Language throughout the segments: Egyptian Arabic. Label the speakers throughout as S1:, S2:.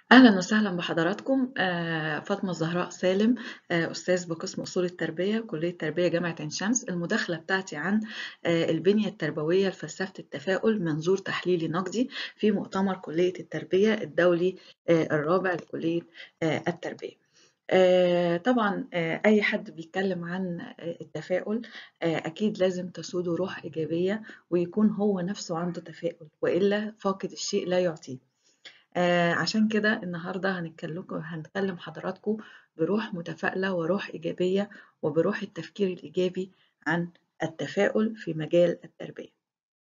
S1: أهلا وسهلا بحضراتكم آه، فاطمة الزهراء سالم آه، أستاذ بقسم أصول التربية كلية تربية جامعة عين شمس المداخلة بتاعتي عن آه، البنية التربوية لفلسفة التفاؤل منظور تحليلي نقدي في مؤتمر كلية التربية الدولي الرابع لكلية التربية طبعا أي حد بيتكلم عن التفاؤل أكيد لازم تسوده روح إيجابية ويكون هو نفسه عنده تفاؤل وإلا فاقد الشيء لا يعطيه آه عشان كده النهاردة هنتكلم هنكلم حضراتكم بروح متفائلة وروح إيجابية وبروح التفكير الإيجابي عن التفاؤل في مجال التربية.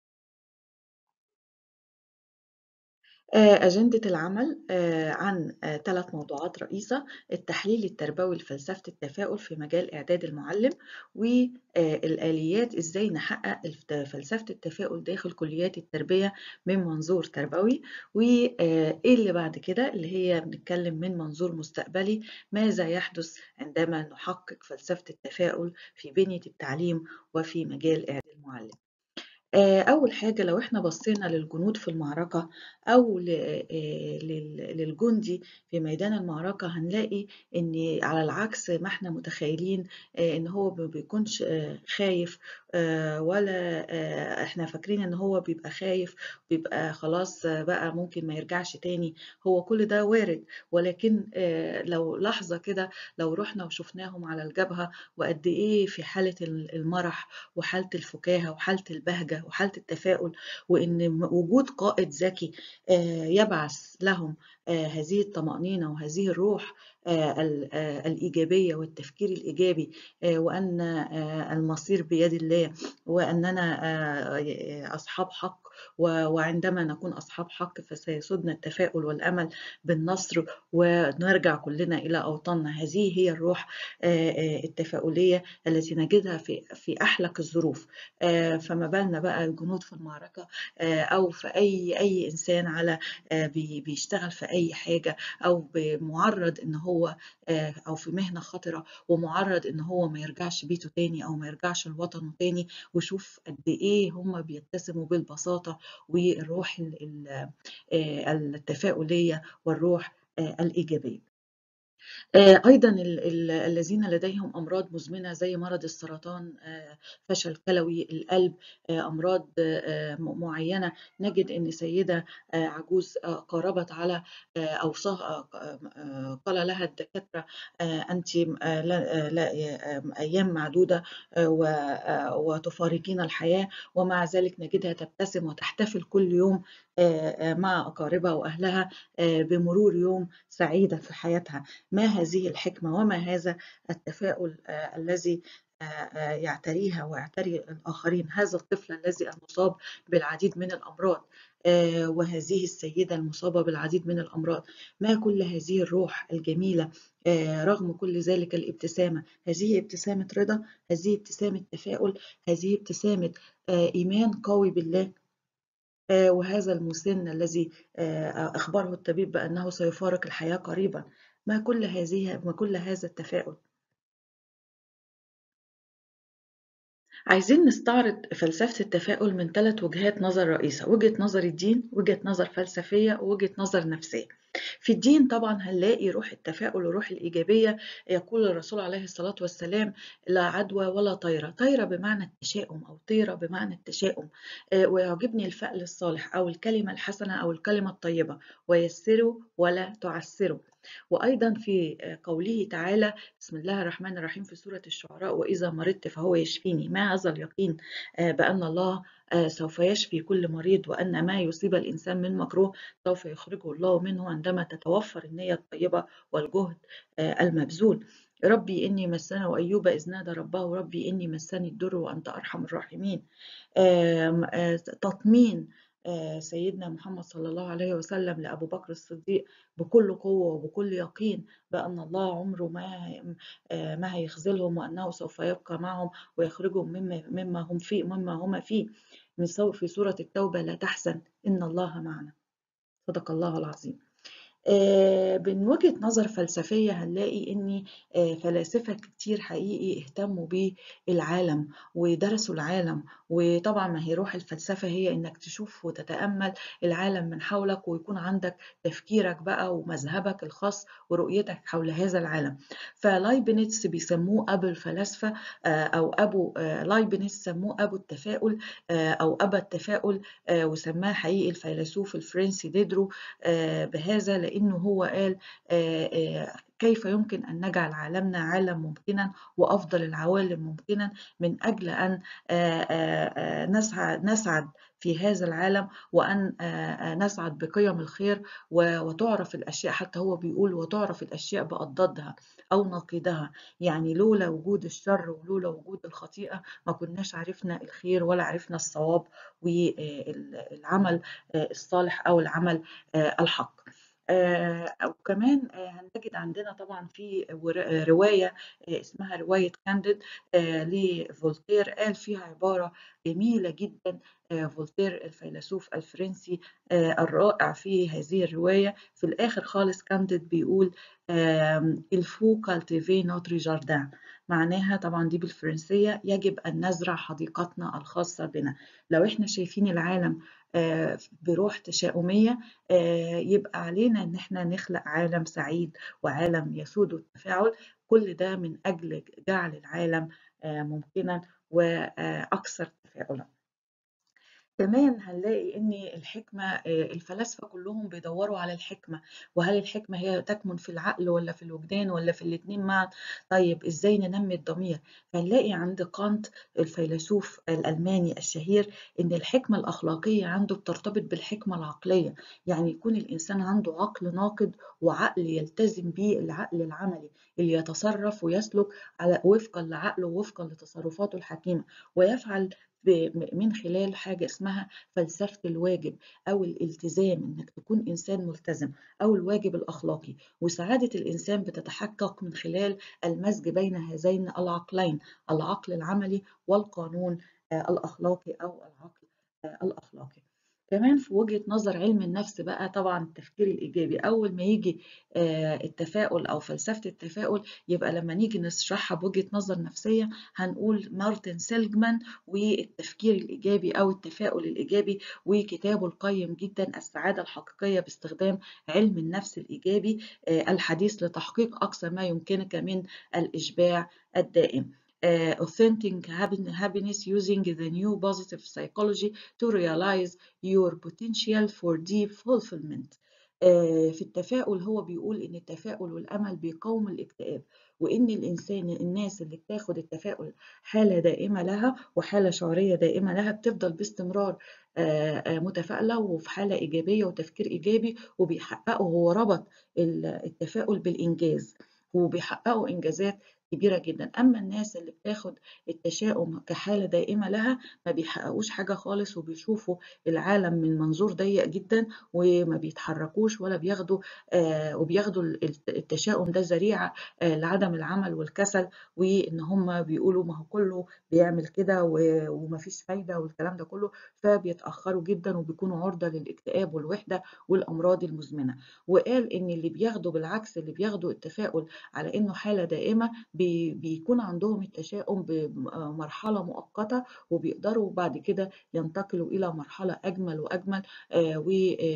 S1: آه، أجندة العمل آه، عن ثلاث آه، موضوعات رئيسة التحليل التربوي لفلسفة التفاؤل في مجال إعداد المعلم والآليات إزاي نحقق فلسفة التفاؤل داخل كليات التربية من منظور تربوي وإيه اللي بعد كده اللي هي بنتكلم من منظور مستقبلي ماذا يحدث عندما نحقق فلسفة التفاؤل في بنية التعليم وفي مجال إعداد المعلم آه، أول حاجة لو إحنا بصينا للجنود في المعركة أو آه، للجندي في ميدان المعركة هنلاقي إن على العكس ما إحنا متخيلين آه، إن هو ما بيكونش خايف ولا إحنا فاكرين إن هو بيبقى خايف بيبقى خلاص بقى ممكن ما يرجعش تاني هو كل ده وارد ولكن لو لحظة كده لو رحنا وشفناهم على الجبهة وقد إيه في حالة المرح وحالة الفكاهة وحالة البهجة وحالة التفاؤل وإن وجود قائد ذكي آه، يبعث لهم آه، هذه الطمأنينة وهذه الروح آه، الإيجابية والتفكير الإيجابي وأن المصير بيد الله وأننا أصحاب حق وعندما نكون أصحاب حق فسيسودنا التفاؤل والأمل بالنصر ونرجع كلنا إلى أوطاننا هذه هي الروح التفاؤلية التي نجدها في في أحلك الظروف فما بالنا بقى الجنود في المعركة أو في أي أي إنسان على بيشتغل في أي حاجة أو معرض إن هو أو في مهنة خطرة ومعرض إن هو ما يرجعش بيته تاني أو ما يرجعش لوطنه تاني وشوف قد إيه هم بيتسموا بالبساطة البساطة والروح آه، التفاؤلية والروح آه، الإيجابية آه، أيضا الذين لديهم أمراض مزمنة زي مرض السرطان آه، فشل كلوي القلب آه، أمراض معينة نجد أن سيدة عجوز قاربت على أو قال لها الدكاترة أنت أيام معدودة وتفارقين الحياة ومع ذلك نجدها تبتسم وتحتفل كل يوم مع أقاربها وأهلها بمرور يوم سعيدة في حياتها ما هذه الحكمة وما هذا التفاؤل الذي يعتريها ويعتري الآخرين هذا الطفل الذي المصاب بالعديد من الأمراض وهذه السيدة المصابة بالعديد من الأمراض ما كل هذه الروح الجميلة رغم كل ذلك الابتسامة هذه ابتسامة رضا هذه ابتسامة تفاؤل هذه ابتسامة إيمان قوي بالله آه، وهذا المسن الذي آه، أخبره الطبيب بأنه سيفارق الحياة قريبا ما كل هذه ما كل هذا التفاؤل عايزين نستعرض فلسفة التفاؤل من ثلاث وجهات نظر رئيسة وجهة نظر الدين وجهة نظر فلسفية ووجهة نظر نفسية في الدين طبعا هنلاقي روح التفاؤل وروح الإيجابية يقول الرسول عليه الصلاة والسلام لا عدوى ولا طيرة طيرة بمعنى التشاؤم أو طيرة بمعنى التشاؤم آه، ويعجبني الفأل الصالح أو الكلمة الحسنة أو الكلمة الطيبة ويسروا ولا تعسروا وأيضا في قوله تعالى بسم الله الرحمن الرحيم في سورة الشعراء وإذا مرضت فهو يشفيني ما هذا اليقين آه، بأن الله آه، سوف يشفي كل مريض وأن ما يصيب الإنسان من مكروه سوف يخرجه الله منه عندما تتوفر النية الطيبة والجهد آه، المبذول ربي إني مسنا وأيوب إذ نادى ربه ربي إني مسني الضر وأنت أرحم الراحمين تطمين آه، سيدنا محمد صلى الله عليه وسلم لأبو بكر الصديق بكل قوة وبكل يقين بأن الله عمره ما آه، ما هيخذلهم وأنه سوف يبقى معهم ويخرجهم مما مما هم فيه مما هما فيه من في سورة التوبة لا تحزن إن الله معنا صدق الله العظيم آآ من وجهة نظر فلسفية هنلاقي إن آآ فلاسفة كتير حقيقي اهتموا بالعالم ودرسوا العالم، وطبعًا ما هي روح الفلسفة هي إنك تشوف وتتأمل العالم من حولك ويكون عندك تفكيرك بقى ومذهبك الخاص ورؤيتك حول هذا العالم. فلايبنيتس بيسموه أبو الفلاسفة آآ أو أبو آآ لايبنيتس سموه أبو التفاؤل آآ أو أبا التفاؤل آآ وسماه حقيقي الفيلسوف الفرنسي ديدرو آآ بهذا لإنه هو قال آآ آآ كيف يمكن أن نجعل عالمنا عالم ممكنا وأفضل العوالم ممكنا من أجل أن آآ آآ نسعى نسعد في هذا العالم وأن آآ نسعد بقيم الخير و وتُعرف الأشياء حتى هو بيقول وتُعرف الأشياء بأضدادها أو نقيضها، يعني لولا وجود الشر ولولا وجود الخطيئة ما كناش عرفنا الخير ولا عرفنا الصواب والعمل الصالح أو العمل الحق. آآ وكمان هنجد عندنا طبعًا في ور رواية اسمها رواية كانديد آآ لفولتير قال فيها عبارة جميلة جدًا آآ فولتير الفيلسوف الفرنسي آآ الرائع في هذه الرواية، في الآخر خالص كانديد بيقول آمم il faut cultiver notre jardin معناها طبعًا دي بالفرنسية يجب أن نزرع حديقتنا الخاصة بنا، لو إحنا شايفين العالم آآ بروح تشاؤمية آآ يبقى علينا إن إحنا نخلق عالم سعيد وعالم يسوده التفاؤل، كل ده من أجل جعل العالم آآ ممكنا وأكثر تفاؤلًا. كمان هنلاقي إن الحكمة آآ الفلاسفة كلّهم بيدوّروا على الحكمة، وهل الحكمة هي تكمن في العقل والّا في الوجدان والّا في الاتنين معًا؟ طيب إزاي ننمّي الضمير؟ فنلاقي عند كانت الفيلسوف الألماني الشهير إن الحكمة الأخلاقية عنده بترتبط بالحكمة العقلية، يعني يكون الإنسان عنده عقل ناقد وعقل يلتزم بيه العقل العملي اللي يتصرّف ويسلك على وفقًا لعقله ووفقًا لتصرفاته الحكيمة، ويفعل ب من خلال حاجة اسمها فلسفة الواجب أو الالتزام، إنك تكون إنسان ملتزم أو الواجب الأخلاقي، وسعادة الإنسان بتتحقق من خلال المزج بين هذين العقلين، العقل العملي والقانون الأخلاقي أو العقل الأخلاقي. كمان في وجهة نظر علم النفس بقى طبعًا التفكير الإيجابي، أول ما ييجي آآ التفاؤل أو فلسفة التفاؤل يبقى لما نيجي نشرحها بوجهة نظر نفسية هنقول مارتن سيلجمان والتفكير الإيجابي أو التفاؤل الإيجابي، وكتابه القيّم جدًا السعادة الحقيقية باستخدام علم النفس الإيجابي آآ الحديث لتحقيق أقصى ما يمكنك من الإشباع الدائم. آآ authentic happiness using the new positive psychology to realize your potential for deep fulfillment. آآ في التفاؤل هو بيقول إن التفاؤل والأمل بيقاوم الاكتئاب، وإن الإنسان الناس اللي بتاخد التفاؤل حالة دائمة لها وحالة شعورية دائمة لها بتفضل باستمرار آآ متفائلة وفي حالة إيجابية وتفكير إيجابي وبيحققوا هو ربط ال التفاؤل بالإنجاز، وبيحققوا إنجازات كبيرة جدًا، أما الناس اللي بتاخد التشاؤم كحالة دائمة لها ما بيحققوش حاجة خالص وبيشوفوا العالم من منظور ضيق جدًا وما بيتحركوش ولا بياخدوا آآ وبياخدوا ال التشاؤم ده ذريعة آآ لعدم العمل والكسل، وإن هم بيقولوا ما هو كله بيعمل كده و وما فيش فايدة والكلام ده كله، فبيتأخروا جدًا وبيكونوا عرضة للاكتئاب والوحدة والأمراض المزمنة، وقال إن اللي بياخدوا بالعكس اللي بياخدوا التفاؤل على إنه حالة دائمة بي بيكون عندهم التشاؤم بمرحلة مؤقتة وبيقدروا بعد كده ينتقلوا إلى مرحلة أجمل وأجمل آآ و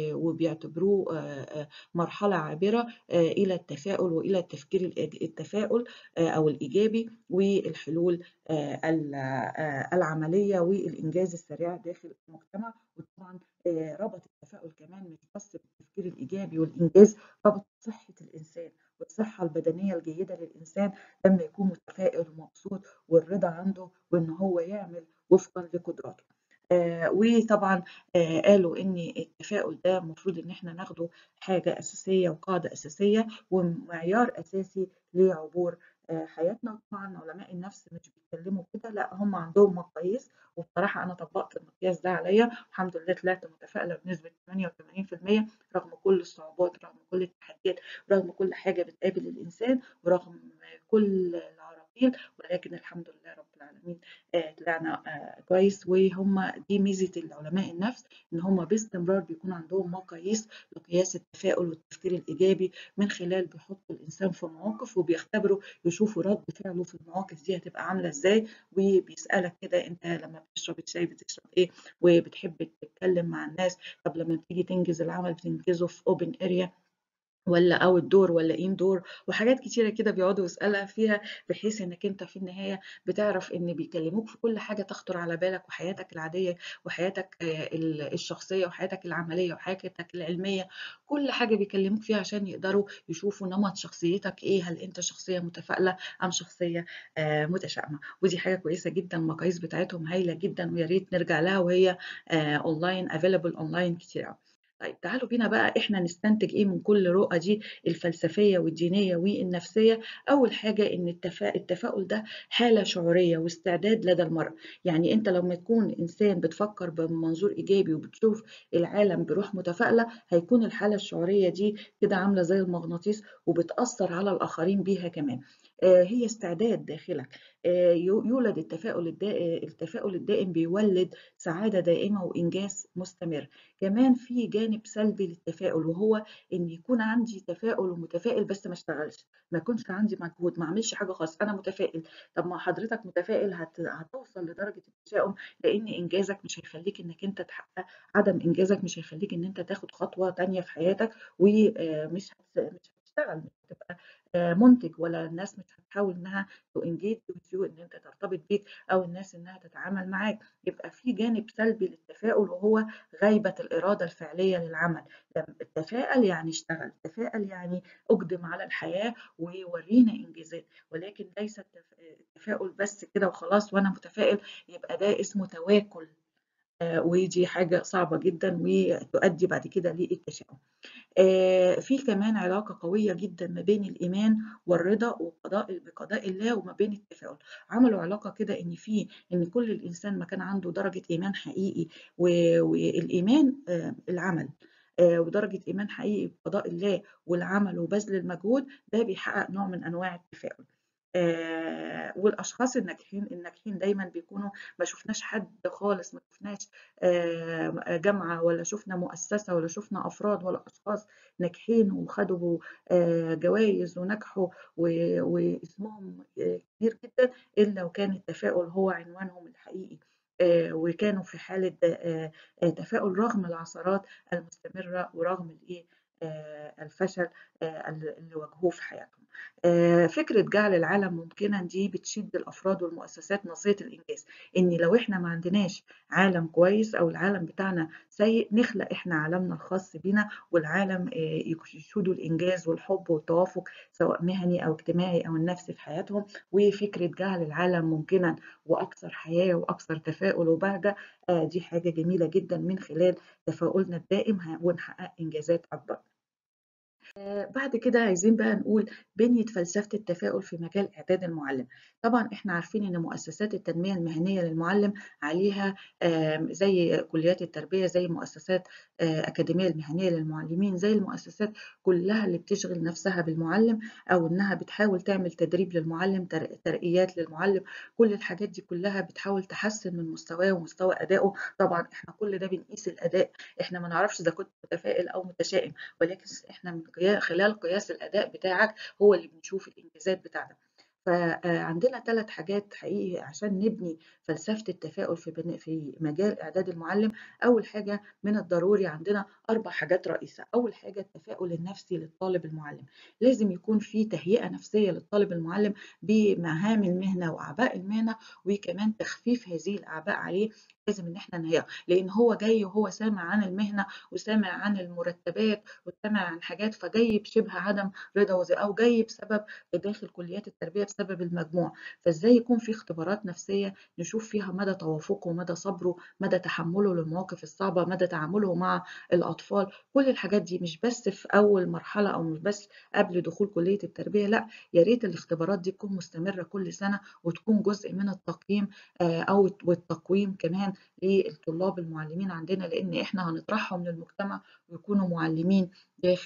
S1: وبيعتبروه آآ مرحلة عابرة آآ إلى التفاؤل وإلى التفكير الإيج التفاؤل آآ أو الإيجابي والحلول آآ ال آآ العملية والإنجاز السريع داخل المجتمع، وطبعًا آآ ربط التفاؤل كمان مش بس بالتفكير الإيجابي والإنجاز، ربط صحة الإنسان والصحة البدنية الجيدة للإنسان لما يكون متفائل ومبسوط والرضا عنده وإن هو يعمل وفقًا لقدراته. آآ وطبعًا آآ قالوا إن التفاؤل ده المفروض إن إحنا ناخده حاجة أساسية وقاعدة أساسية ومعيار أساسي لعبور آآ حياتنا، وطبعًا علماء النفس مش بيتكلموا كده لأ هم عندهم مقاييس، وبصراحة أنا طبّقت المقياس ده عليَّ والحمد لله طلعت متفائلة بنسبة 88% رغم كل الصعوبات، رغم كل التحديات، رغم كل حاجة بتقابل الإنسان، ورغم كل العراقيل، ولكن الحمد لله رب العالمين آآ طلعنا آآ كويس وهم دي ميزة العلماء النفس إن هم باستمرار بيكون عندهم مقاييس لقياس التفاؤل والتفكير الإيجابي من خلال بيحطوا الإنسان في مواقف وبيختبروا يشوفوا رد فعله في المواقف دي هتبقى عاملة إزاي وبيسألك كده أنت لما بتشرب الشاي بتشرب إيه وبتحب تتكلم مع الناس طب لما بتيجي تنجز العمل بتنجزه في اوبن اريا ولا اوت دور ولا ان دور وحاجات كتيره كده بيقعدوا يسالها فيها بحيث انك انت في النهايه بتعرف ان بيكلموك في كل حاجه تخطر على بالك وحياتك العاديه وحياتك آه، ال- الشخصيه وحياتك العمليه وحياتك العلميه كل حاجه بيكلموك فيها عشان يقدروا يشوفوا نمط شخصيتك ايه هل انت شخصيه متفائله ام شخصيه آه، متشائمه ودي حاجه كويسه جدا المقاييس بتاعتهم هايله جدا ويا ريت نرجع لها وهي اونلاين افيلبل اونلاين كتير قوي طيب تعالوا بينا بقى إحنا نستنتج إيه من كل رؤى دي الفلسفية والدينية والنفسية أول حاجة إن التفا... التفاؤل ده حالة شعورية واستعداد لدى المرء يعني أنت لما تكون إنسان بتفكر بمنظور إيجابي وبتشوف العالم بروح متفائلة هيكون الحالة الشعورية دي كده عاملة زي المغناطيس وبتأثر على الآخرين بيها كمان آه، هي استعداد داخلك آه، يو- يولد التفاؤل الدائم التفاؤل الدائم بيولد سعادة دائمة وإنجاز مستمر كمان في جانب سلبي للتفاؤل وهو ان يكون عندي تفاؤل ومتفائل بس ما اشتغلش ما يكونش عندي مجهود ما اعملش حاجه خالص انا متفائل طب ما حضرتك متفائل هت... هتوصل لدرجه التشاؤم لان انجازك مش هيخليك انك انت تحقق عدم انجازك مش هيخليك ان انت تاخد خطوه تانية في حياتك ومش هت... مش هتشتغل مش هتبقى آه، منتج ولا الناس مش هتحاول انها تنجيج يو ان انت ترتبط بيك او الناس انها تتعامل معاك يبقى في جانب سلبي للتفاؤل وهو غيبة الإرادة الفعلية للعمل لم- تفاءل يعني اشتغل تفاءل يعني أقدم على الحياة وورينا إنجازات ولكن ليس التف- التفاؤل بس كده وخلاص وأنا متفائل يبقى ده اسمه تواكل آه، ودي حاجة صعبة جدا وتؤدي بعد كده للتشاؤم آه، في كمان علاقة قوية جدا ما بين الإيمان والرضا وقضاء بقضاء الله وما بين التفاؤل عملوا علاقة كده إن في إن كل الإنسان ما كان عنده درجة إيمان حقيقي و- والإيمان آه، العمل آه، ودرجة إيمان حقيقي بقضاء الله والعمل وبذل المجهود ده بيحقق نوع من أنواع التفاؤل آه، والاشخاص الناجحين الناجحين دايما بيكونوا ما شفناش حد خالص ما شفناش آه، جامعه ولا شفنا مؤسسه ولا شفنا افراد ولا اشخاص ناجحين وخدوا آه، جوائز ونجحوا و- واسمهم آه، كبير جدا الا وكان التفاؤل هو عنوانهم الحقيقي آه، وكانوا في حاله آه، آه، تفاؤل رغم العثرات المستمره ورغم الايه آه، الفشل آه، اللي واجهوه في حياتهم آه، فكرة جعل العالم ممكنا دي بتشد الأفراد والمؤسسات ناصية الإنجاز إن لو إحنا ما عندناش عالم كويس أو العالم بتاعنا سيء نخلق إحنا عالمنا الخاص بينا والعالم آه، يشودوا الإنجاز والحب والتوافق سواء مهني أو اجتماعي أو النفسي في حياتهم وفكرة جعل العالم ممكنا وأكثر حياة وأكثر تفاؤل وبهجة آه، دي حاجة جميلة جدا من خلال تفاؤلنا الدائم ه- ونحقق إنجازات أكبر. بعد كده عايزين بقى نقول بنية فلسفة التفاؤل في مجال إعداد المعلم طبعا احنا عارفين ان مؤسسات التنمية المهنية للمعلم عليها آم، زي كليات التربية زي مؤسسات آه، أكاديمية المهنية للمعلمين زي المؤسسات كلها اللي بتشغل نفسها بالمعلم أو إنها بتحاول تعمل تدريب للمعلم تر- ترقيات للمعلم كل الحاجات دي كلها بتحاول تحسن من مستواه ومستوى أدائه طبعا احنا كل ده بنقيس الأداء احنا ما نعرفش إذا كنت متفائل أو متشائم ولكن إحنا من قيا- خلال قياس الأداء بتاعك هو اللي بنشوف الإنجازات بتاعتك فعندنا ثلاث حاجات حقيقي عشان نبني فلسفة التفاؤل في بن- في مجال إعداد المعلم أول حاجة من الضروري عندنا أربع حاجات رئيسة أول حاجة التفاؤل النفسي للطالب المعلم لازم يكون في تهيئة نفسية للطالب المعلم بمهام المهنة وأعباء المهنة وكمان تخفيف هذه الأعباء عليه لازم إن إحنا نهيئه لأن هو جاي وهو سامع عن المهنة وسامع عن المرتبات وسامع عن حاجات فجاي بشبه عدم رضا وزي أو جاي بسبب داخل كليات التربية بسبب المجموع فإزاي يكون في اختبارات نفسية نشوف فيها مدى توافقه مدى صبره مدى تحمله للمواقف الصعبة مدى تعامله مع الأطفال كل الحاجات دي مش بس في أول مرحلة أو مش بس قبل دخول كلية التربية لا يا ريت الاختبارات دي تكون مستمرة كل سنة وتكون جزء من التقييم آه، أو والتقويم كمان للطلاب المعلمين عندنا لأن إحنا هنطرحهم للمجتمع ويكونوا معلمين داخل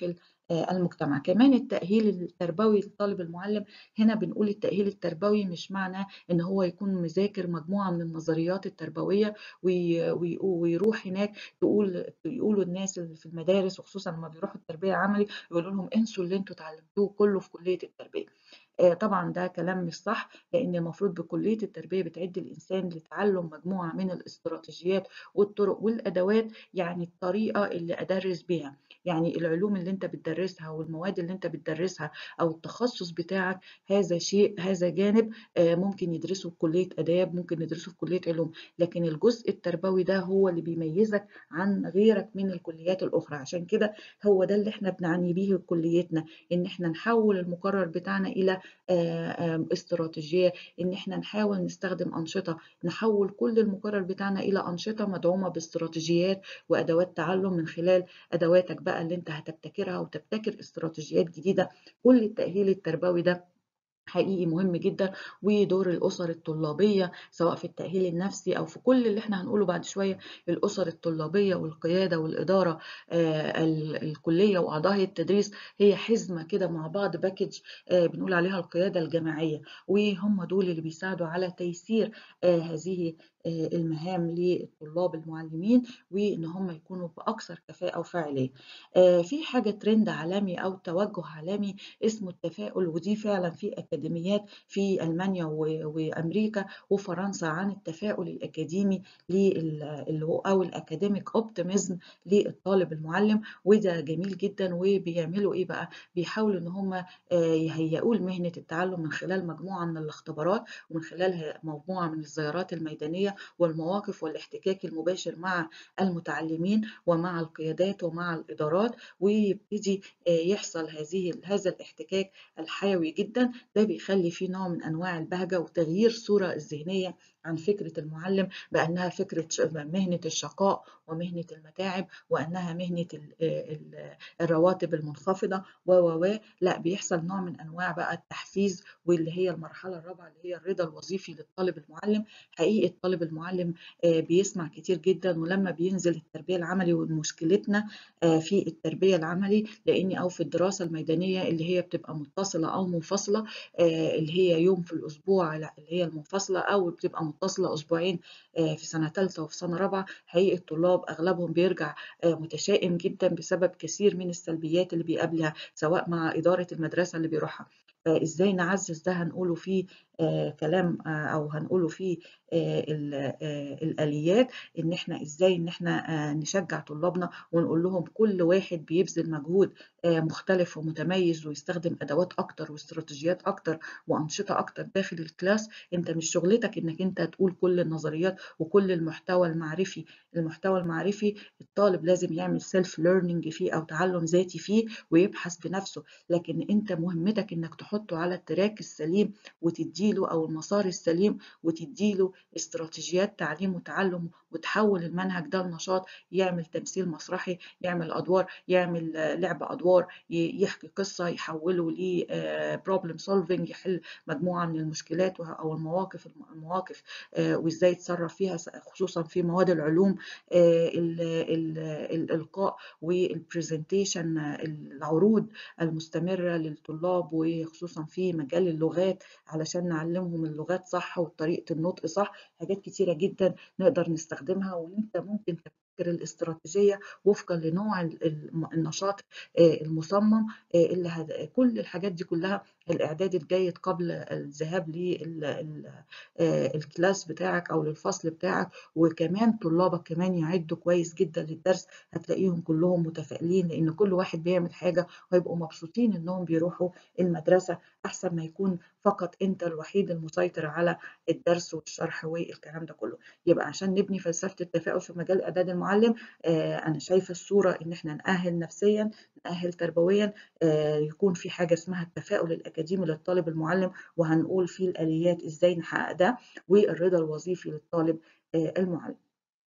S1: آآ المجتمع. كمان التأهيل التربوي للطالب المُعلِّم، هنا بنقول التأهيل التربوي مش معناه إن هو يكون مذاكر مجموعة من النظريات التربوية وي وي ويروح هناك يقول يقولوا الناس اللي في المدارس وخصوصًا لمّا بيروحوا التربية العملي، يقولوا لهم انسوا اللي أنتم اتعلمتوه كُلّه في كلية التربية. آآ طبعًا ده كلام مش صح، لإن المفروض بكلية التربية بتعِد الإنسان لتعلُّم مجموعة من الاستراتيجيات والطُرق والأدوات، يعني الطريقة اللي أدرِّس بيها. يعني العلوم اللي أنت بتدرِّسها والمواد اللي أنت بتدرِّسها أو التخصُّص بتاعك، هذا شيء هذا جانب آآ ممكن يدرسه في كلية آداب، ممكن ندرسه في كلية علوم، لكن الجزء التربوي ده هو اللي بيميّزك عن غيرك من الكليات الأخرى، عشان كده هو ده اللي إحنا بنعني بيه كليتنا، إن إحنا نحوِّل المقرر بتاعنا إلى آآ آمم استراتيجية، إن إحنا نحاول نستخدم أنشطة، نحوِّل كل المقرر بتاعنا إلى أنشطة مدعومة باستراتيجيات وأدوات تعلُّم من خلال أدواتك بقى اللي أنت هتبتكرها وتبتكر استراتيجيات جديدة. كل التأهيل التربوي ده حقيقي مهم جدًا، ودور الأسر الطلابية سواء في التأهيل النفسي أو في كل اللي إحنا هنقوله بعد شوية، الأسر الطلابية والقيادة والإدارة آآ ال الكلية وأعضاء هيئة التدريس هي حزمة كده مع بعض package آآ بنقول عليها القيادة الجماعية، وهم دول اللي بيساعدوا على تيسير آآ هذه آآ المهام للطلاب المُعلِّمين، وإن هم يكونوا بأكثر كفاءة وفاعلية. آآ في حاجة trend عالمي أو توجُّه عالمي اسمه التفاؤل، ودي فعلًا في أكاديميات في ألمانيا و وأمريكا وفرنسا عن التفاؤل الأكاديمي لل اللي هو أو الacademic optimism للطالب المُعلِّم، وده جميل جدًا وبيعملوا إيه بقى، بيحاولوا إن هم آآ يهيّئوه لمهنة التعلُّم من خلال مجموعة من الاختبارات ومن خلال ه مجموعة من الزيارات الميدانية والمواقف والاحتكاك المباشر مع المتعلِّمين ومع القيادات ومع الإدارات، ويبتدي آآ يحصل هذه هذا الاحتكاك الحيوي جدًا، ده بيخلّي في نوع من أنواع البهجة وتغيير الصورة الذهنية عن فكرة المُعلِّم بأنها فكرة ش مهنة الشقاء ومهنة المتاعب وأنها مهنة ال آآ ال الرواتب المنخفضة و، و، و، لأ بيحصل نوع من أنواع بقى التحفيز واللي هي المرحلة الرابعة اللي هي الرضا الوظيفي للطالب المُعلِّم. حقيقي الطالب المُعلِّم آآ بيسمع كتير جدًا ولمّا بينزل التربية العملي ومشكلتنا آآ في التربية العملي لإني أو في الدراسة الميدانية اللي هي بتبقى متصلة أو منفصلة آآ اللي هي يوم في الأسبوع لأ اللي هي المنفصلة أو بتبقى متصلة أسبوعين آآ في سنة تالتة وفي سنة رابعة، حقيقي الطلاب أغلبهم بيرجع آآ متشائم جدًا بسبب كثير من السلبيات اللي بيقابلها، سواء مع إدارة المدرسة اللي بيروحها. فإزاي نعزّز ده هنقوله في آآ كلام آآ أو هنقوله في آآ ال آآ الآليات، إن إحنا إزاي إن إحنا آآ نشجّع طلابنا ونقول لهم كل واحد بيبذل مجهود آآ مختلف ومتميز ويستخدم أدوات أكتر واستراتيجيات أكتر وأنشطة أكتر داخل الكلاس، أنت مش شغلتك إنك أنت تقول كل النظريات وكل المحتوى المعرفي، المحتوى المعرفي الطالب لازم يعمل self learning فيه أو تعلُّم ذاتي فيه ويبحث بنفسه، لكن أنت مهمتك إنك تحطّه على التراك السليم وتدّي له أو المسار السليم وتدّي له استراتيجيات تعليم وتعلُّم وتحوّل المنهج ده لنشاط، يعمل تمثيل مسرحي، يعمل أدوار، يعمل لعب أدوار، ي يحكي قصة يحوّله ل آآ problem solving يحل مجموعة من المشكلات وه أو المواقف الم المواقف آآ وإزاي يتصرّف فيها س خصوصًا في مواد العلوم آآ ال ال الإلقاء والpresentation العروض المستمرة للطلاب وخصوصًا في مجال اللغات علشان نعلّمهم اللغات صح وطريقة النطق صح، حاجات كتيرة جدًا نقدر نستخدمها وأنت ممكن تبتكر الاستراتيجية وفقًا لنوع ال الم النشاط آآ المُصمم آآ اللي هت كل الحاجات دي كلّها الإعداد الجيد قبل الذهاب لل ال آآ الكلاس بتاعك أو للفصل بتاعك، وكمان طلابك كمان يعدّوا كويس جدًا للدرس، هتلاقيهم كلّهم متفائلين لإن كل واحد بيعمل حاجة وهيبقوا مبسوطين إنّهم بيروحوا المدرسة، أحسن ما يكون فقط أنت الوحيد المسيطر على الدرس والشرح والكلام ده كلّه. يبقى عشان نبني فلسفة التفاؤل في مجال إعداد المُعلِّم آآ أنا شايفة الصورة إن إحنا نأهِّل نفسيًا، نأهِّل تربويًا، آآ يكون في حاجة اسمها التفاؤل الأكاديمي للطالب المُعلِّم وهنقول فيه الآليات إزاي نحقق ده، والرضا الوظيفي للطالب آآ المُعلِّم.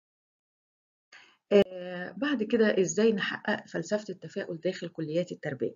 S1: آآ بعد كده إزاي نحقق فلسفة التفاؤل داخل كليات التربية؟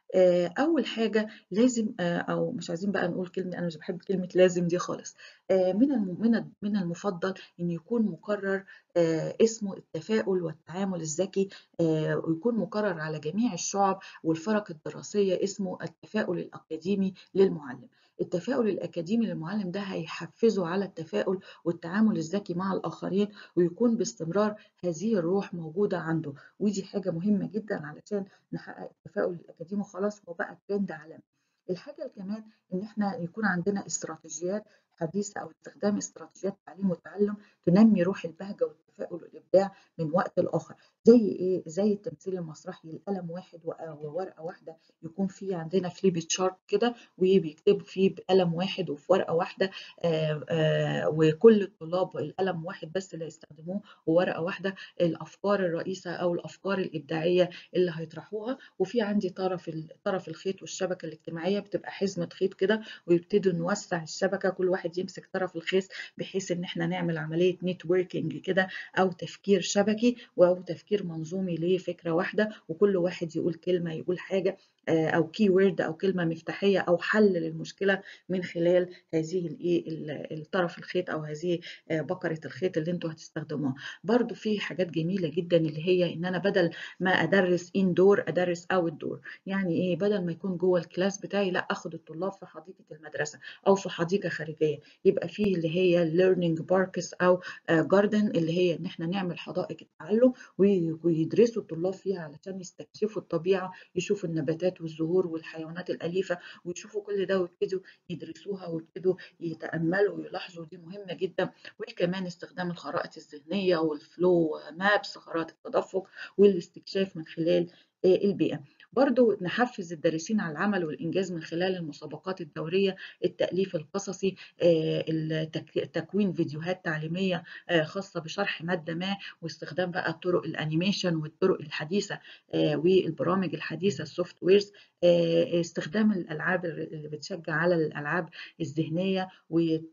S1: آآ أول حاجة لازم آآ أو مش عايزين بقى نقول كلمة أنا مش باحب كلمة لازم دي خالص، آآ من الم من ال من المُفضّل إن يكون مُقرّر آآ اسمه التفاؤل والتعامل الذكي آآ ويكون مُقرّر على جميع الشُعَب والفرق الدراسية اسمه التفاؤل الأكاديمي للمُعلِّم. التفاؤل الأكاديمي للمُعلِّم ده هيحفّزه على التفاؤل والتعامل الذكي مع الآخرين ويكون باستمرار هذه الروح موجودة عنده، ودي حاجة مهمة جدًا علشان نحقق التفاؤل الأكاديمي وخلاص هو بقى ترند عالمي. الحاجة كمان إن إحنا يكون عندنا استراتيجيات حديثة أو استخدام استراتيجيات تعليم وتعلُّم تنمّي روح البهجة والتفاؤل والإبداع من وقت لآخر، زي إيه؟ زي التمثيل المسرحي القلم واحد و وورقة واحدة يكون في عندنا flip chart كده وبيكتبوا فيه بقلم واحد وفي ورقة واحدة آآ آآ وكل الطلاب القلم واحد بس اللي هيستخدموه وورقة واحدة الأفكار الرئيسة أو الأفكار الإبداعية اللي هيطرحوها، وفي عندي طرف ال طرف الخيط والشبكة الاجتماعية بتبقى حزمة خيط كده ويبتدوا نوسّع الشبكة كل واحد يمسك طرف الخيط بحيث إن إحنا نعمل عملية networking كده أو تفكير شبكي أو تفكير منظومي لفكرة واحدة وكل واحد يقول كلمة، يقول حاجة آآ أو keyword أو كلمة مفتاحية أو حل للمشكلة من خلال هذه الإيه ال الطرف الخيط أو هذه آآ بكرة الخيط اللي أنتم هتستخدموها. برضه في حاجات جميلة جدًا اللي هي إن أنا بدل ما أدرّس indoor أدرّس outdoor يعني إيه؟ بدل ما يكون جوّه الكلاس بتاعي لأ، آخد الطلاب في حديقة المدرسة أو في حديقة خارجية، يبقى في اللي هي learning parks أو آآ garden اللي هي إن إحنا نعمل حدائق التعلُّم وي ويدرسوا الطلاب فيها علشان يستكشفوا الطبيعة، يشوفوا النباتات والزهور والحيوانات الأليفة ويشوفوا كل ده ويبتدوا يدرسوها ويبتدوا يتأمّلوا ويلاحظوا ودي مهمة جدًا، وكمان استخدام الخرائط الذهنية والflow maps خرائط التدفق والاستكشاف من خلال آآ البيئة. برضه نحفّز الدارسين على العمل والإنجاز من خلال المسابقات الدورية، التأليف القصصي، آآ التك تكوين فيديوهات تعليمية آآ خاصة بشرح مادة ما واستخدام بقى طُرق الanimation والطُرق الحديثة آآ والبرامج الحديثة الsoftwares آآ استخدام الألعاب ال اللي بتشجّع على الألعاب الذهنية وت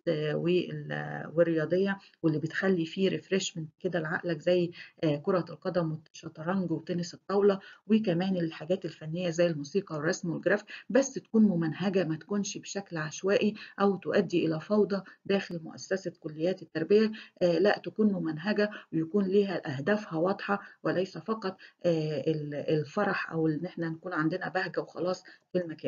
S1: وال والرياضية واللي بتخلّي في refreshment كده لعقلك زي آآ كرة القدم والشطرنج وتنس الطاولة، وكمان الحاجات الفنية زي الموسيقى والرسم والجرافيك بس تكون ممنهجة ما تكونش بشكل عشوائي أو تؤدي إلى فوضى داخل مؤسسة كليات التربية، آآ لأ تكون ممنهجة ويكون ليها أهدافها واضحة وليس فقط آآ ال الفرح أو إن إحنا نكون عندنا بهجة وخلاص في المكان.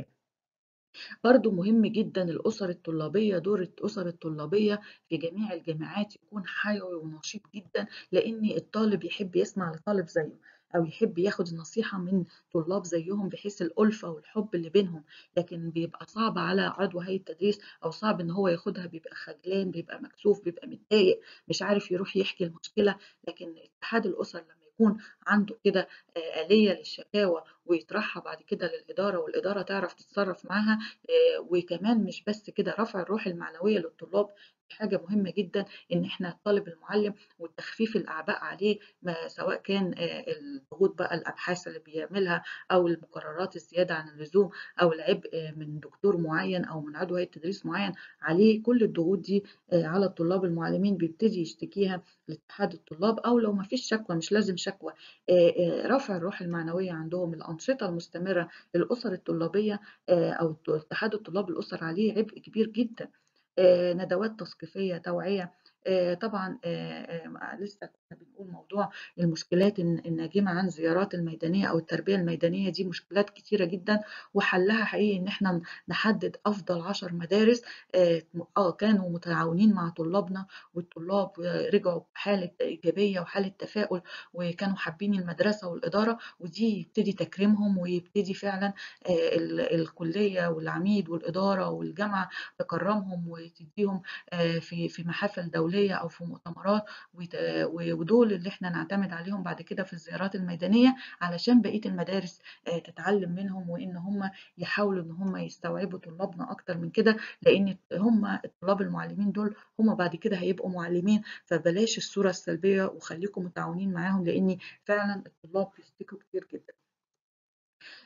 S1: برضه مهم جدًا الأسر الطلابية، دور الأسر الطلابية في جميع الجامعات يكون حيوي ونشيط جدًا، لإن الطالب يحب يسمع لطالب زيه، أو يحب ياخد النصيحة من طلاب زيهم بحيث الألفة والحب اللي بينهم، لكن بيبقى صعب على عضو هيئة التدريس أو صعب إن هو ياخدها بيبقى خجلان، بيبقى مكسوف، بيبقى متضايق، مش عارف يروح يحكي المشكلة، لكن اتحاد الأسر لمّا يكون عنده كده آآ آلية للشكاوى ويطرحها بعد كده للإدارة والإدارة تعرف تتصرف معاها آآ وكمان مش بس كده رفع الروح المعنوية للطلاب، دي حاجة مهمة جدًا إن إحنا الطالب المُعلِّم وتخفيف الأعباء عليه ما سواء كان آآ الضغوط بقى الأبحاث اللي بيعملها أو المقررات الزيادة عن اللزوم أو العبء من دكتور معيّن أو من عضو هيئة تدريس معيّن عليه، كل الضغوط دي آآ على الطلاب المُعلِّمين بيبتدي يشتكيها لاتحاد الطلاب أو لو ما فيش شكوى مش لازم شكوى آآ آآ رفع الروح المعنوية عندهم، الأنشطة المستمرة، الأسر الطلابية آآ أو ات اتحاد الطلاب الأسر عليه عبء كبير جدًا، آآ ندوات تثقيفية، توعية، آآ طبعًا آآ آآ لسه كنا بنقول موضوع المشكلات الن الناجمة عن الزيارات الميدانية أو التربية الميدانية دي مشكلات كتيرة جدًا، وحلّها حقيقي إن إحنا نحدد أفضل 10 مدارس آآ م آه كانوا متعاونين مع طلابنا والطلاب رجعوا بحالة إيجابية وحالة تفاؤل وكانوا حابين المدرسة والإدارة، ودي يبتدي تكريمهم ويبتدي فعلًا آآ ال الكلية والعميد والإدارة والجامعة تكرّمهم وتدّيهم آآ في في محافل دولية أو في مؤتمرات وت و ودول اللي إحنا نعتمد عليهم بعد كده في الزيارات الميدانية علشان بقية المدارس آآ تتعلم منهم وإن هم يحاولوا إن هم يستوعبوا طلابنا أكتر من كده، لإن هم الطلاب المُعلِّمين دول هم بعد كده هيبقوا مُعلِّمين، فبلاش الصورة السلبية وخليكم متعاونين معاهم، لإن فعلًا الطلاب بيشتكوا كتير جدًا.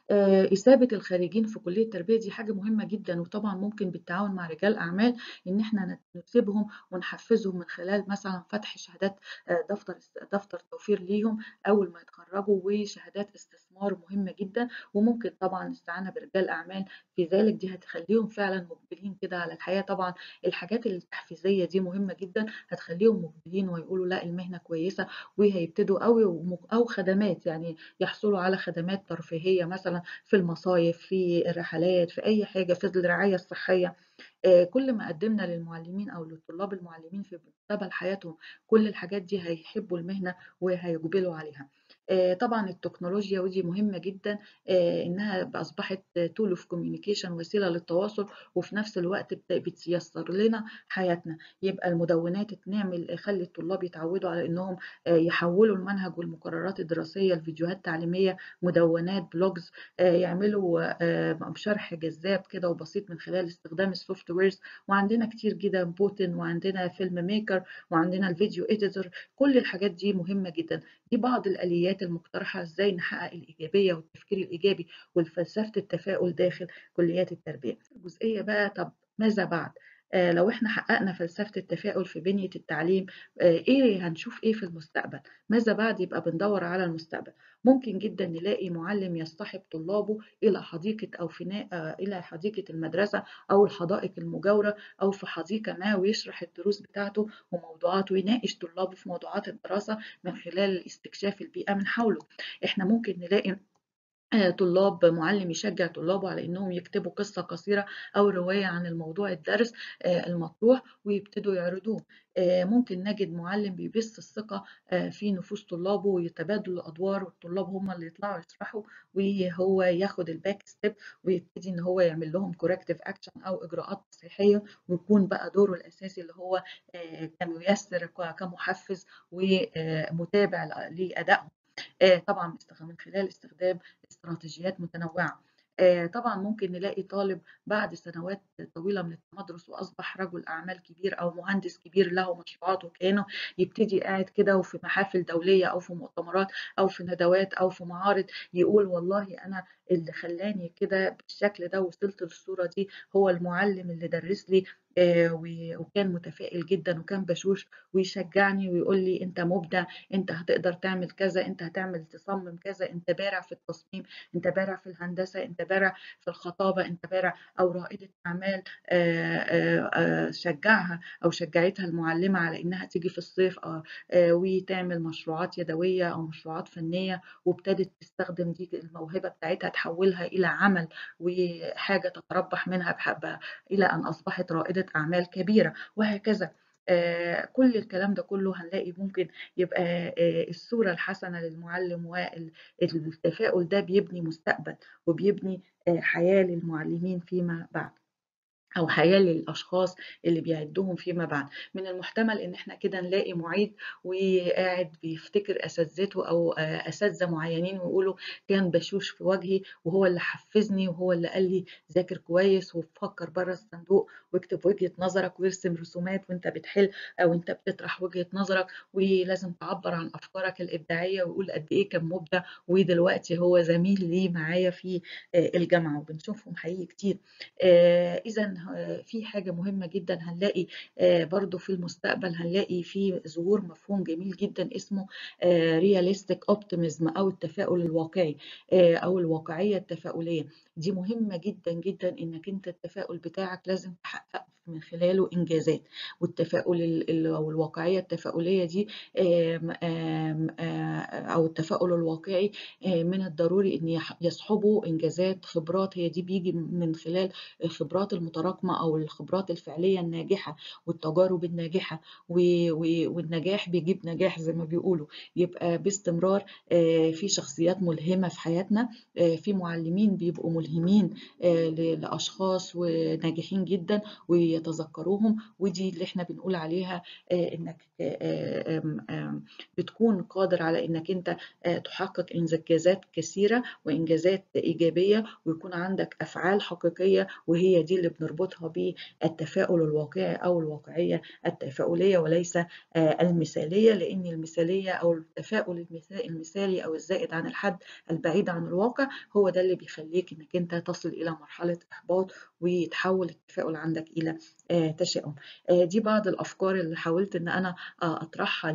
S1: آآ إثابة الخريجين في كلية التربية دي حاجة مهمة جدًا، وطبعًا ممكن بالتعاون مع رجال أعمال إن إحنا نت نجذبهم ونحفّزهم من خلال مثلًا فتح شهادات آآ دفتر اس دفتر توفير ليهم أول ما يتخرّجوا، وشهادات استثمار مهمة جدًا، وممكن طبعًا الاستعانة برجال أعمال في ذلك، دي هتخلّيهم فعلًا مُقبلين كده على الحياة، طبعًا الحاجات التحفيزية دي مهمة جدًا، هتخلّيهم مُقبلين وهيقولوا لأ المهنة كويسة، وهيبتدوا أو وم أو خدمات، يعني يحصلوا على خدمات ترفيهية مثلًا في المصايف، في الرحلات، في أي حاجة، في الرعاية الصحية. آآ كل ما قدّمنا للمعلمين أو للطلاب المعلمين في مستقبل حياتهم كل الحاجات دي هيحبوا المهنة وهيُقبلوا عليها. آآ طبعًا التكنولوجيا ودي مهمة جدًا آآ إنها ب أصبحت tool of communication وسيلة للتواصل وفي نفس الوقت بت بتيسّر لنا حياتنا، يبقى المدونات نعمل خلّي الطلاب يتعودوا على إنهم آآ يحوّلوا المنهج والمقررات الدراسية لفيديوهات تعليمية، مدونات، blogs آآ يعملوا آآ شرح جذاب كده وبسيط من خلال استخدام الsoftwares وعندنا كتير جدًا Potin وعندنا film maker وعندنا الفيديو editor كل الحاجات دي مهمة جدًا، دي بعض الآليات المقترحة إزاي نحقق الإيجابية والتفكير الإيجابي والفلسفة التفاؤل داخل كليات التربية. الجزئية بقى طب ماذا بعد؟ آآ لو إحنا حققنا فلسفة التفاؤل في بنية التعليم آآ إيه هنشوف إيه في المستقبل؟ ماذا بعد؟ يبقى بندوّر على المستقبل. ممكن جدًا نلاقي مُعلِّم يصطحب طلابه إلى حديقة أو فناء آآ إلى حديقة المدرسة أو الحدائق المجاورة أو في حديقة ما ويشرح الدروس بتاعته وموضوعات ويناقش طلابه في موضوعات الدراسة من خلال استكشاف البيئة من حوله. إحنا ممكن نلاقي آآ طلاب مُعلِّم يشجّع طلابه على إنهم يكتبوا قصة قصيرة أو رواية عن الموضوع الدرس آآ المطروح ويبتدوا يعرضوه. آآ ممكن نجد مُعلِّم بيبث الثقة آآ في نفوس طلابه ويتبادلوا الأدوار والطلاب هم اللي يطلعوا يشرحوا وهو ياخد الback step ويبتدي إن هو يعمل لهم corrective action أو إجراءات تصحيحية ويكون بقى دوره الأساسي اللي هو آآ كمُيسِّر ك كمُحفِّز وآآ متابع ل لأدائهم. آآ طبعًا استخ من خلال استخدام استراتيجيات متنوعة. آآ طبعًا ممكن نلاقي طالب بعد سنوات طويلة من التمدرس وأصبح رجل أعمال كبير أو مهندس كبير له مشروعات وكيانه، يبتدي قاعد كده وفي محافل دولية أو في مؤتمرات أو في ندوات أو في معارض يقول والله أنا اللي خلّاني كده بالشكل ده ووصلت للصورة دي هو المُعلِّم اللي درِّس لي آآ و وكان متفائل جدًا وكان بشوش ويشجعني ويقول لي: "أنت مُبدع، أنت هتقدر تعمل كذا، أنت هتعمل تصمم كذا، أنت بارع في التصميم، أنت بارع في الهندسة، أنت بارع في الخطابة، أنت بارع." أو رائدة أعمال آآ آآ آآ شجّعها أو شجّعتها المُعلِّمة على إنها تيجي في الصيف آه آآ وتعمل مشروعات يدوية أو مشروعات فنية وابتدت تستخدم دي الموهبة بتاعتها تحوّلها إلى عمل وحاجة تتربّح منها بح إلى أن أصبحت رائدة أعمال كبيرة وهكذا. آآ كل الكلام ده كله هنلاقي ممكن يبقى آآ الصورة الحسنة للمُعلِّم وال التفاؤل ده بيبني مستقبل وبيبني آآ حياة للمُعلِّمين فيما بعد. أو حياة للأشخاص اللي بيعدّوهم فيما بعد. من المحتمل إن إحنا كده نلاقي مُعيد وقاعد بيفتكر أساتذته أو آآ أساتذة معيّنين ويقولوا كان بشوش في وجهي وهو اللي حفّزني وهو اللي قال لي ذاكر كويس وفكّر برّه الصندوق واكتب وجهة نظرك وارسم رسومات وأنت بتحل أو أنت بتطرح وجهة نظرك ولازم تعبّر عن أفكارك الإبداعية ويقول قد إيه كان مُبدع ودلوقتي هو زميل ليه معايا في آآ الجامعة وبنشوفهم حقيقي كتير. آآ إذًا ه في حاجة مهمة جدًا هنلاقي آآ برضه في المستقبل هنلاقي في ظهور مفهوم جميل جدًا اسمه آآ realistic optimism أو التفاؤل الواقعي آآ أو الواقعية التفاؤلية. دي مهمة جدًا، جدًا إنّك أنت التفاؤل بتاعك لازم تحقق من خلاله إنجازات، والتفاؤل ال ال أو الواقعية التفاؤلية دي آمم آمم آآ أو التفاؤل الواقعي آآ من الضروري إن يح يصحبه إنجازات، خبرات، هي دي بييجي من خلال الخبرات المتراكمة أو الخبرات الفعلية الناجحة والتجارب الناجحة و و والنجاح بيجيب نجاح زي ما بيقولوا. يبقى باستمرار آآ في شخصيات ملهمة في حياتنا، آآ في مُعلِّمين بيبقوا ملهمين آآ ل لأشخاص وناجحين جدًا ويت يتذكروهم ودي اللي احنا بنقول عليها انك بتكون قادر على انك انت تحقق انجازات كثيره وانجازات ايجابيه ويكون عندك افعال حقيقيه وهي دي اللي بنربطها بالتفاؤل الواقعي او الواقعيه التفاؤليه وليس المثاليه لان المثاليه او التفاؤل المثالي او الزائد عن الحد البعيد عن الواقع هو ده اللي بيخليك انك انت تصل الى مرحله احباط ويتحول التفاؤل عندك الى تشاؤم دي بعض الافكار اللي حاولت ان انا اطرحها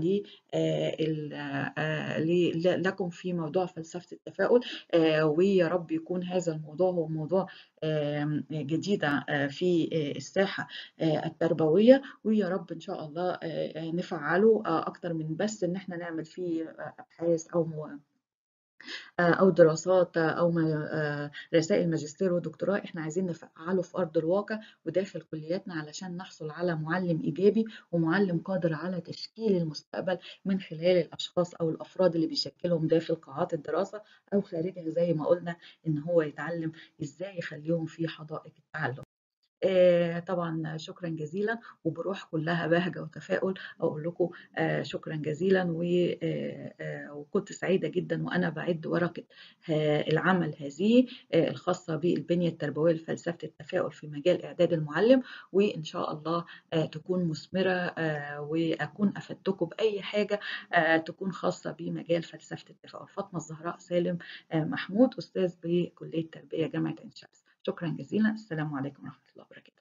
S1: لكم في موضوع فلسفه التفاؤل ويا رب يكون هذا الموضوع هو موضوع جديدة في الساحة التربوية ويا رب إن شاء الله نفعله أكتر من بس إن إحنا نعمل فيه أبحاث أو أو دراسات أو رسائل ماجستير ودكتوراه إحنا عايزين نفعله في أرض الواقع وداخل كلياتنا علشان نحصل على معلم إيجابي ومعلم قادر على تشكيل المستقبل من خلال الأشخاص أو الأفراد اللي بيشكلهم داخل قاعات الدراسة أو خارجها زي ما قلنا إن هو يتعلم إزاي يخليهم في حدائق التعلم. طبعا شكرا جزيلا وبروح كلها بهجة وتفاؤل أقول لكم شكرا جزيلا وكنت سعيدة جدا وأنا بعد ورقة العمل هذه الخاصة بالبنية التربوية لفلسفة التفاؤل في مجال إعداد المعلم وإن شاء الله تكون مثمرة وأكون أفدتكم بأي حاجة تكون خاصة بمجال فلسفة التفاؤل فاطمة الزهراء سالم محمود أستاذ بكلية تربية جامعة عين شمس شكرا جزيلا السلام عليكم ورحمة الله وبركاته